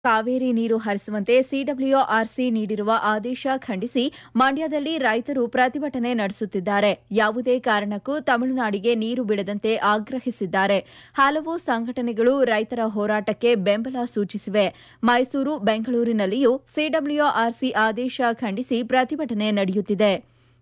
ಕಾವೇರಿ ನೀರು ಹರಿಸುವಂತೆ ಸಿಡಬ್ಲ್ಯೂಆರ್ಸಿ ನೀಡಿರುವ ಆದೇಶ ಖಂಡಿಸಿ ಮಂಡ್ಯದಲ್ಲಿ ರೈತರು ಪ್ರತಿಭಟನೆ ನಡೆಸುತ್ತಿದ್ದಾರೆ ಯಾವುದೇ ಕಾರಣಕ್ಕೂ ತಮಿಳುನಾಡಿಗೆ ನೀರು ಬಿಡದಂತೆ ಆಗ್ರಹಿಸಿದ್ದಾರೆ ಹಲವು ಸಂಘಟನೆಗಳು ರೈತರ ಹೋರಾಟಕ್ಕೆ ಬೆಂಬಲ ಸೂಚಿಸಿವೆ ಮೈಸೂರು ಬೆಂಗಳೂರಿನಲ್ಲಿಯೂ ಸಿಡಬ್ಲ್ಯೂಆರ್ಸಿ ಆದೇಶ ಖಂಡಿಸಿ ಪ್ರತಿಭಟನೆ ನಡೆಯುತ್ತಿದೆ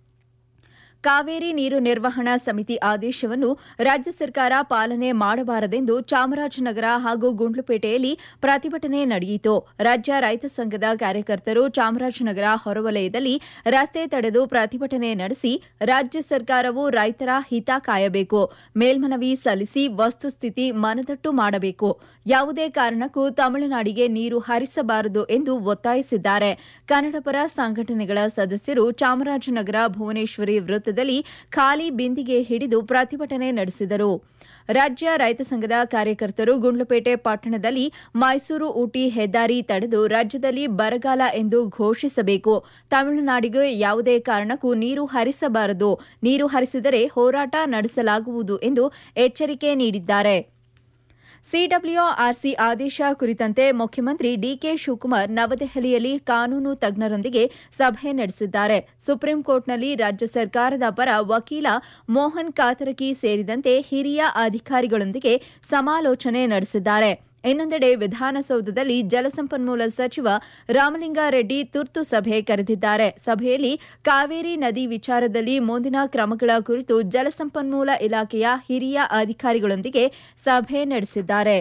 ಕಾವೇರಿ ನೀರು ನಿರ್ವಹಣಾ ಸಮಿತಿ ಆದೇಶವನ್ನು ರಾಜ್ಯ ಸರ್ಕಾರ ಪಾಲನೆ ಮಾಡಬಾರದೆಂದು ಚಾಮರಾಜನಗರ ಹಾಗೂ ಗುಂಡ್ಲುಪೇಟೆಯಲ್ಲಿ ಪ್ರತಿಭಟನೆ ನಡೆಯಿತು ರಾಜ್ಯ ರೈತ ಸಂಘದ ಕಾರ್ಯಕರ್ತರು ಚಾಮರಾಜನಗರ ಹೊರವಲಯದಲ್ಲಿ ರಸ್ತೆ ತಡೆದು ಪ್ರತಿಭಟನೆ ನಡೆಸಿ ರಾಜ್ಯ ಸರ್ಕಾರವು ರೈತರ ಹಿತ ಕಾಯಬೇಕು ಮೇಲ್ಮನವಿ ಸಲ್ಲಿಸಿ ವಸ್ತುಸ್ಥಿತಿ ಮನದಟ್ಟು ಮಾಡಬೇಕು ಯಾವುದೇ ಕಾರಣಕ್ಕೂ ತಮಿಳುನಾಡಿಗೆ ನೀರು ಹರಿಸಬಾರದು ಎಂದು ಒತ್ತಾಯಿಸಿದ್ದಾರೆ ಕನ್ನಡಪರ ಸಂಘಟನೆಗಳ ಸದಸ್ಯರು ಚಾಮರಾಜನಗರ ಭುವನೇಶ್ವರಿ ವೃತ್ತದಲ್ಲಿ ಖಾಲಿ ಬಿಂದಿಗೆ ಹಿಡಿದು ಪ್ರತಿಭಟನೆ ನಡೆಸಿದರು ರಾಜ್ಯ ರೈತ ಸಂಘದ ಕಾರ್ಯಕರ್ತರು ಗುಂಡ್ಲುಪೇಟೆ ಪಟ್ಟಣದಲ್ಲಿ ಮೈಸೂರು ಊಟಿ ಹೆದ್ದಾರಿ ತಡೆದು ರಾಜ್ಯದಲ್ಲಿ ಬರಗಾಲ ಎಂದು ಘೋಷಿಸಬೇಕು ತಮಿಳುನಾಡಿಗೆ ಯಾವುದೇ ಕಾರಣಕ್ಕೂ ನೀರು ಹರಿಸಬಾರದು ನೀರು ಹರಿಸಿದರೆ ಹೋರಾಟ ನಡೆಸಲಾಗುವುದು ಎಂದು ಎಚ್ಚರಿಕೆ ನೀಡಿದ್ದಾರೆ ಸಿಡಬ್ಲ್ಯೂಆರ್ಸಿ ಆದೇಶ ಕುರಿತಂತೆ ಮುಖ್ಯಮಂತ್ರಿ ಡಿಕೆ ಶಿವಕುಮಾರ್ ನವದೆಹಲಿಯಲ್ಲಿ ಕಾನೂನು ತಜ್ಞರೊಂದಿಗೆ ಸಭೆ ನಡೆಸಿದ್ದಾರೆ ಸುಪ್ರೀಂ ಕೋರ್ಟ್ನಲ್ಲಿ ರಾಜ್ಯ ಸರ್ಕಾರದ ಪರ ವಕೀಲ ಮೋಹನ್ ಕಾತರಕಿ ಸೇರಿದಂತೆ ಹಿರಿಯ ಅಧಿಕಾರಿಗಳೊಂದಿಗೆ ಸಮಾಲೋಚನೆ ನಡೆಸಿದ್ದಾರೆ ಇನ್ನೊಂದೆಡೆ ವಿಧಾನಸೌಧದಲ್ಲಿ ಜಲಸಂಪನ್ಮೂಲ ಸಚಿವ ರಾಮಲಿಂಗಾರೆಡ್ಡಿ ತುರ್ತು ಸಭೆ ಕರೆದಿದ್ದಾರೆ ಸಭೆಯಲ್ಲಿ ಕಾವೇರಿ ನದಿ ವಿಚಾರದಲ್ಲಿ ಮುಂದಿನ ಕ್ರಮಗಳ ಕುರಿತು ಜಲಸಂಪನ್ಮೂಲ ಇಲಾಖೆಯ ಹಿರಿಯ ಅಧಿಕಾರಿಗಳೊಂದಿಗೆ ಸಭೆ ನಡೆಸಿದ್ದಾರೆ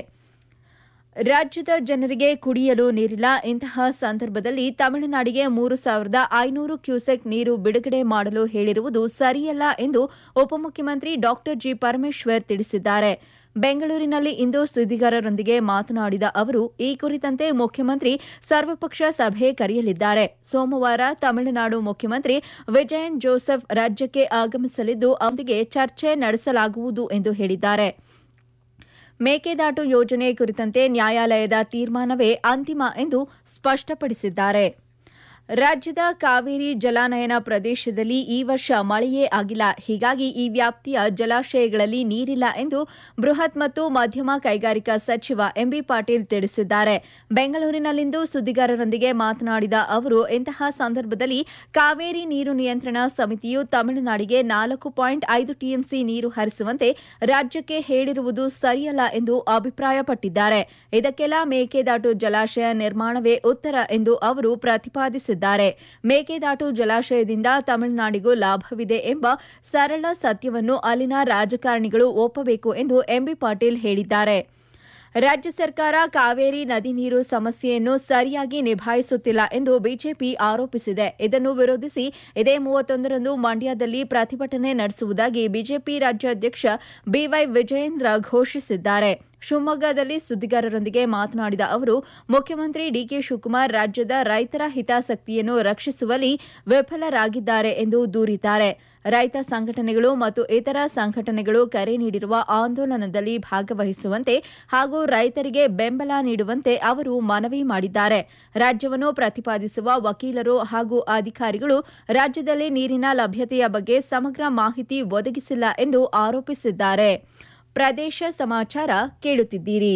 ರಾಜ್ಯದ ಜನರಿಗೆ ಕುಡಿಯಲು ನೀರಿಲ್ಲ ಇಂತಹ ಸಂದರ್ಭದಲ್ಲಿ ತಮಿಳುನಾಡಿಗೆ ಮೂರು ಸಾವಿರದ ಐನೂರು ಕ್ಯೂಸೆಕ್ ನೀರು ಬಿಡುಗಡೆ ಮಾಡಲು ಹೇಳಿರುವುದು ಸರಿಯಲ್ಲ ಎಂದು ಉಪಮುಖ್ಯಮಂತ್ರಿ ಡಾ ಜಿ ಪರಮೇಶ್ವರ್ ತಿಳಿಸಿದ್ದಾರೆ ಬೆಂಗಳೂರಿನಲ್ಲಿ ಇಂದು ಸುದ್ದಿಗಾರರೊಂದಿಗೆ ಮಾತನಾಡಿದ ಅವರು ಈ ಕುರಿತಂತೆ ಮುಖ್ಯಮಂತ್ರಿ ಸರ್ವಪಕ್ಷ ಸಭೆ ಕರೆಯಲಿದ್ದಾರೆ ಸೋಮವಾರ ತಮಿಳುನಾಡು ಮುಖ್ಯಮಂತ್ರಿ ವಿಜಯನ್ ಜೋಸೆಫ್ ರಾಜ್ಯಕ್ಕೆ ಆಗಮಿಸಲಿದ್ದು ಅವರೊಂದಿಗೆ ಚರ್ಚೆ ನಡೆಸಲಾಗುವುದು ಎಂದು ಹೇಳಿದ್ದಾರೆ ಮೇಕೆದಾಟು ಯೋಜನೆ ಕುರಿತಂತೆ ನ್ಯಾಯಾಲಯದ ತೀರ್ಮಾನವೇ ಅಂತಿಮ ಎಂದು ಸ್ಪಷ್ಟಪಡಿಸಿದ್ದಾರೆ ರಾಜ್ಯದ ಕಾವೇರಿ ಜಲಾನಯನ ಪ್ರದೇಶದಲ್ಲಿ ಈ ವರ್ಷ ಮಳೆಯೇ ಆಗಿಲ್ಲ ಹೀಗಾಗಿ ಈ ವ್ಯಾಪ್ತಿಯ ಜಲಾಶಯಗಳಲ್ಲಿ ನೀರಿಲ್ಲ ಎಂದು ಬೃಹತ್ ಮತ್ತು ಮಧ್ಯಮ ಕೈಗಾರಿಕಾ ಸಚಿವ ಎಂಬಿ ಪಾಟೀಲ್ ತಿಳಿಸಿದ್ದಾರೆ ಬೆಂಗಳೂರಿನಲ್ಲಿಂದು ಸುದ್ದಿಗಾರರೊಂದಿಗೆ ಮಾತನಾಡಿದ ಅವರು ಇಂತಹ ಸಂದರ್ಭದಲ್ಲಿ ಕಾವೇರಿ ನೀರು ನಿಯಂತ್ರಣ ಸಮಿತಿಯು ತಮಿಳುನಾಡಿಗೆ ನಾಲ್ಕು ಪಾಯಿಂಟ್ ಐದು ಟಿಎಂಸಿ ನೀರು ಹರಿಸುವಂತೆ ರಾಜ್ಯಕ್ಕೆ ಹೇಳಿರುವುದು ಸರಿಯಲ್ಲ ಎಂದು ಅಭಿಪ್ರಾಯಪಟ್ಟಿದ್ದಾರೆ ಇದಕ್ಕೆಲ್ಲ ಮೇಕೆದಾಟು ಜಲಾಶಯ ನಿರ್ಮಾಣವೇ ಉತ್ತರ ಎಂದು ಅವರು ಪ್ರತಿಪಾದಿಸಿದ್ದಾರೆ ಮೇಕೆದಾಟು ಜಲಾಶಯದಿಂದ ತಮಿಳುನಾಡಿಗೂ ಲಾಭವಿದೆ ಎಂಬ ಸರಳ ಸತ್ಯವನ್ನು ಅಲ್ಲಿನ ರಾಜಕಾರಣಿಗಳು ಒಪ್ಪಬೇಕು ಎಂದು ಎಂಬಿ ಪಾಟೀಲ್ ಹೇಳಿದ್ದಾರೆ ರಾಜ್ಯ ಸರ್ಕಾರ ಕಾವೇರಿ ನದಿ ನೀರು ಸಮಸ್ಯೆಯನ್ನು ಸರಿಯಾಗಿ ನಿಭಾಯಿಸುತ್ತಿಲ್ಲ ಎಂದು ಬಿಜೆಪಿ ಆರೋಪಿಸಿದೆ ಇದನ್ನು ವಿರೋಧಿಸಿ ಇದೇ ಮೂವತ್ತೊಂದರಂದು ಮಂಡ್ಯದಲ್ಲಿ ಪ್ರತಿಭಟನೆ ನಡೆಸುವುದಾಗಿ ಬಿಜೆಪಿ ರಾಜ್ಯಾಧ್ಯಕ್ಷ ಬಿವೈ ವಿಜಯೇಂದ್ರ ಘೋಷಿಸಿದ್ದಾರೆ ಶಿವಮೊಗ್ಗದಲ್ಲಿ ಸುದ್ದಿಗಾರರೊಂದಿಗೆ ಮಾತನಾಡಿದ ಅವರು ಮುಖ್ಯಮಂತ್ರಿ ಡಿಕೆ ಶಿವಕುಮಾರ್ ರಾಜ್ಯದ ರೈತರ ಹಿತಾಸಕ್ತಿಯನ್ನು ರಕ್ಷಿಸುವಲ್ಲಿ ವಿಫಲರಾಗಿದ್ದಾರೆ ಎಂದು ದೂರಿದ್ದಾರೆ ರೈತ ಸಂಘಟನೆಗಳು ಮತ್ತು ಇತರ ಸಂಘಟನೆಗಳು ಕರೆ ನೀಡಿರುವ ಆಂದೋಲನದಲ್ಲಿ ಭಾಗವಹಿಸುವಂತೆ ಹಾಗೂ ರೈತರಿಗೆ ಬೆಂಬಲ ನೀಡುವಂತೆ ಅವರು ಮನವಿ ಮಾಡಿದ್ದಾರೆ ರಾಜ್ಯವನ್ನು ಪ್ರತಿಪಾದಿಸುವ ವಕೀಲರು ಹಾಗೂ ಅಧಿಕಾರಿಗಳು ರಾಜ್ಯದಲ್ಲಿ ನೀರಿನ ಲಭ್ಯತೆಯ ಬಗ್ಗೆ ಸಮಗ್ರ ಮಾಹಿತಿ ಒದಗಿಸಿಲ್ಲ ಎಂದು ಆರೋಪಿಸಿದ್ದಾರೆ ಪ್ರದೇಶ ಸಮಾಚಾರ ಕೇಳುತ್ತಿದ್ದೀರಿ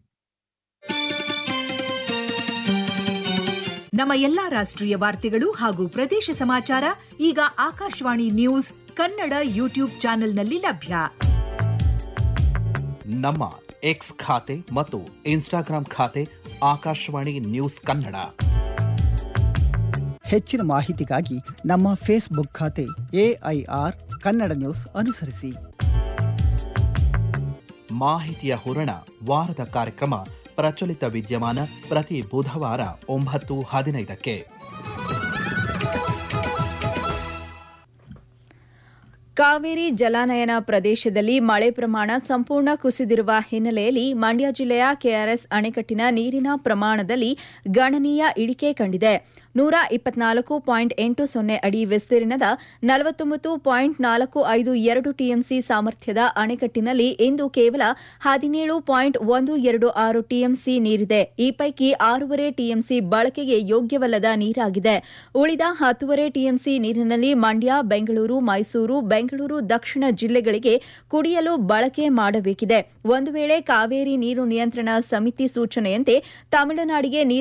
ನಮ್ಮ ಎಲ್ಲಾ ರಾಷ್ಟ್ರೀಯ ವಾರ್ತೆಗಳು ಹಾಗೂ ಪ್ರದೇಶ ಸಮಾಚಾರ ಈಗ ಆಕಾಶವಾಣಿ ನ್ಯೂಸ್ ಕನ್ನಡ ಯೂಟ್ಯೂಬ್ ಚಾನೆಲ್ನಲ್ಲಿ ಲಭ್ಯ ನಮ್ಮ ಎಕ್ಸ್ ಖಾತೆ ಮತ್ತು ಇನ್ಸ್ಟಾಗ್ರಾಂ ಖಾತೆ ಆಕಾಶವಾಣಿ ನ್ಯೂಸ್ ಕನ್ನಡ ಹೆಚ್ಚಿನ ಮಾಹಿತಿಗಾಗಿ ನಮ್ಮ ಫೇಸ್ಬುಕ್ ಖಾತೆ ಎಐಆರ್ ಕನ್ನಡ ನ್ಯೂಸ್ ಅನುಸರಿಸಿ ಮಾಹಿತಿಯ ಹೂರಣ ವಾರದ ಕಾರ್ಯಕ್ರಮ ಪ್ರಚಲಿತ ವಿದ್ಯಮಾನ ಪ್ರತಿ ಬುಧವಾರ ಒಂಬತ್ತು ಹದಿನೈದಕ್ಕೆ ಕಾವೇರಿ ಜಲಾನಯನ ಪ್ರದೇಶದಲ್ಲಿ ಮಳೆ ಪ್ರಮಾಣ ಸಂಪೂರ್ಣ ಕುಸಿದಿರುವ ಹಿನ್ನೆಲೆಯಲ್ಲಿ ಮಂಡ್ಯ ಜಿಲ್ಲೆಯ ಕೆಆರ್ಎಸ್ ಅಣೆಕಟ್ಟಿನ ನೀರಿನ ಪ್ರಮಾಣದಲ್ಲಿ ಗಣನೀಯ ಇಳಿಕೆ ಕಂಡಿದೆ ನೂರ ಇಪ್ಪತ್ನಾಲ್ಕು ಪಾಯಿಂಟ್ ಎಂಟು ಸೊನ್ನೆ ಅಡಿ ವಿಸ್ತೀರ್ಣದ ನಲವತ್ತೊಂಬತ್ತು ಪಾಯಿಂಟ್ ನಾಲ್ಕು ಐದು ಎರಡು ಟಿಎಂಸಿ ಸಾಮರ್ಥ್ಯದ ಅಣೆಕಟ್ಟಿನಲ್ಲಿ ಇಂದು ಕೇವಲ ಹದಿನೇಳು ಪಾಯಿಂಟ್ ಒಂದು ಎರಡು ಆರು ಟಿಎಂಸಿ ನೀರಿದೆ ಈ ಪೈಕಿ ಆರೂವರೆ ಟಿಎಂಸಿ ಬಳಕೆಗೆ ಯೋಗ್ಯವಲ್ಲದ ನೀರಾಗಿದೆ ಉಳಿದ ಹತ್ತುವರೆ ಟಿಎಂಸಿ ನೀರಿನಲ್ಲಿ ಮಂಡ್ಯ ಬೆಂಗಳೂರು ಮೈಸೂರು ಬೆಂಗಳೂರು ದಕ್ಷಿಣ ಜಿಲ್ಲೆಗಳಿಗೆ ಕುಡಿಯಲು ಬಳಕೆ ಮಾಡಬೇಕಿದೆ ಒಂದು ವೇಳೆ ಕಾವೇರಿ ನೀರು ನಿಯಂತ್ರಣ ಸಮಿತಿ ಸೂಚನೆಯಂತೆ ತಮಿಳುನಾಡಿಗೆ ನೀರು